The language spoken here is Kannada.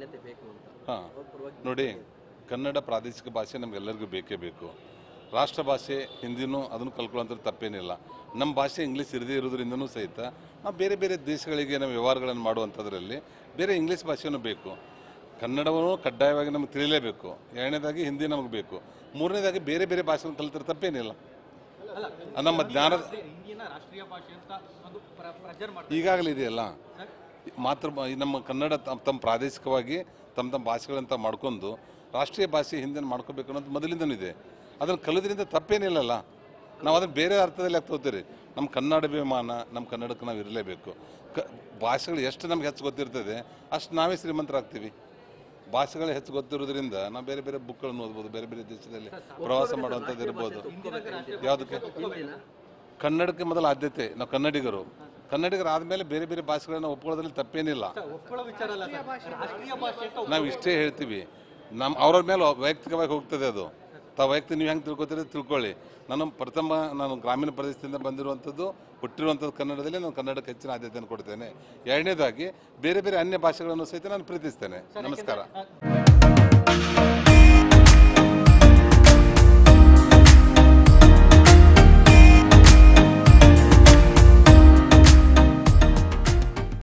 ಮಾನ್ಯತೆ ಬೇಕು ಅಂತ ಹಾಂ ಅವ್ರ ಪರವಾಗಿ ನೋಡಿ ಕನ್ನಡ ಪ್ರಾದೇಶಿಕ ಭಾಷೆ ನಮಗೆಲ್ಲರಿಗೂ ಬೇಕೇ ಬೇಕು ರಾಷ್ಟ್ರ ಭಾಷೆ ಹಿಂದಿನೂ ಅದನ್ನು ಕಲ್ಕೊಳ್ಳೋಂಥ ತಪ್ಪೇನಿಲ್ಲ ನಮ್ಮ ಭಾಷೆ ಇಂಗ್ಲೀಷ್ ಇರದೇ ಇರೋದ್ರಿಂದನೂ ಸಹಿತ ನಾವು ಬೇರೆ ಬೇರೆ ದೇಶಗಳಿಗೆ ನಾವು ವ್ಯವಹಾರಗಳನ್ನು ಮಾಡುವಂಥದ್ರಲ್ಲಿ ಬೇರೆ ಇಂಗ್ಲೀಷ್ ಭಾಷೆನೂ ಬೇಕು ಕನ್ನಡವನ್ನು ಕಡ್ಡಾಯವಾಗಿ ನಮಗೆ ತಿಳಿಯಲೇಬೇಕು ಎರಡನೇದಾಗಿ ಹಿಂದಿ ನಮಗೆ ಬೇಕು ಮೂರನೇದಾಗಿ ಬೇರೆ ಬೇರೆ ಭಾಷೆಯನ್ನು ಕಲಿತರೆ ತಪ್ಪೇನಿಲ್ಲ ನಮ್ಮ ಜ್ಞಾನದ ಹಿಂದಿನ ರಾಷ್ಟ್ರೀಯ ಭಾಷೆ ಅಂತ ಒಂದು ಪ್ರ- ಪ್ರಚಾರ ಮಾಡ್ತಾರೆ ಈಗಾಗಲೇ ಇದೆಯಲ್ಲ ಮಾತೃ ಈ ನಮ್ಮ ಕನ್ನಡ ತಮ್ಮ ತಮ್ಮ ಪ್ರಾದೇಶಿಕವಾಗಿ ತಮ್ಮ ತಮ್ಮ ಭಾಷೆಗಳಂತ ಮಾಡ್ಕೊಂಡು ರಾಷ್ಟ್ರೀಯ ಭಾಷೆ ಹಿಂದೆ ಮಾಡ್ಕೋಬೇಕು ಅನ್ನೋದು ಮೊದಲಿಂದನೂ ಇದೆ ಅದನ್ನು ಕಲಿದ್ರಿಂದ ತಪ್ಪೇನಿಲ್ಲಲ್ಲ ನಾವು ಅದನ್ನು ಬೇರೆ ಅರ್ಥದಲ್ಲಿ ಯಾಕೆ ತಗೋತೀರಿ ನಮ್ಮ ಕನ್ನಡ ಅಭಿಮಾನ ನಮ್ಮ ಕನ್ನಡಕ್ಕೆ ನಾವು ಇರಲೇಬೇಕು ಕ ಭಾಷೆಗಳು ಎಷ್ಟು ನಮ್ಗೆ ಹೆಚ್ಚು ಗೊತ್ತಿರ್ತದೆ ಅಷ್ಟು ನಾವೇ ಶ್ರೀಮಂತರಾಗ್ತೀವಿ ಭಾಷೆಗಳು ಹೆಚ್ಚು ಗೊತ್ತಿರೋದ್ರಿಂದ ನಾವು ಬೇರೆ ಬೇರೆ ಬುಕ್ಗಳನ್ನು ಓದ್ಬೋದು ಬೇರೆ ಬೇರೆ ದೇಶದಲ್ಲಿ ಪ್ರವಾಸ ಮಾಡುವಂಥದ್ದು ಇರ್ಬೋದು ಯಾವುದಕ್ಕೆ ಹಿಂದಿನ ಕನ್ನಡಕ್ಕೆ ಮೊದಲ ಆದ್ಯತೆ ನಾವು ಕನ್ನಡಿಗರು ಕನ್ನಡಿಗರು ಆದಮೇಲೆ ಬೇರೆ ಬೇರೆ ಭಾಷೆಗಳನ್ನ ಒಪ್ಕೊಳ್ಳೋದ್ರಲ್ಲಿ ತಪ್ಪೇನಿಲ್ಲ ಒಪ್ಕೊಳ್ಳೋ ವಿಚಾರ ಅಲ್ಲ ಸರ್ ರಾಷ್ಟ್ರೀಯ ಭಾಷೆ ಅಂತ ನಾವು ಇಷ್ಟೇ ಹೇಳ್ತೀವಿ ನಮ್ಮ ಅವ್ರವ್ರ ಮೇಲೆ ವೈಯಕ್ತಿಕವಾಗಿ ಹೋಗ್ತದೆ ಅದು ತಾವು ವೈಯಕ್ತಿಕ ನೀವು ಹೆಂಗೆ ತಿಳ್ಕೊತೀರಿ ತಿಳ್ಕೊಳ್ಳಿ ನಾನು ಪ್ರಥಮ ನಾನು ಗ್ರಾಮೀಣ ಪ್ರದೇಶದಿಂದ ಬಂದಿರುವಂಥದ್ದು ಹುಟ್ಟಿರುವಂಥದ್ದು ಕನ್ನಡದಲ್ಲಿ ನಾನು ಕನ್ನಡಕ್ಕೆ ಹೆಚ್ಚಿನ ಆದ್ಯತೆಯನ್ನು ಕೊಡ್ತೇನೆ ಎರಡನೇದಾಗಿ ಬೇರೆ ಬೇರೆ ಅನ್ಯ ಭಾಷೆಗಳನ್ನು ಸಹಿತ ನಾನು ಪ್ರೀತಿಸ್ತೇನೆ ನಮಸ್ಕಾರ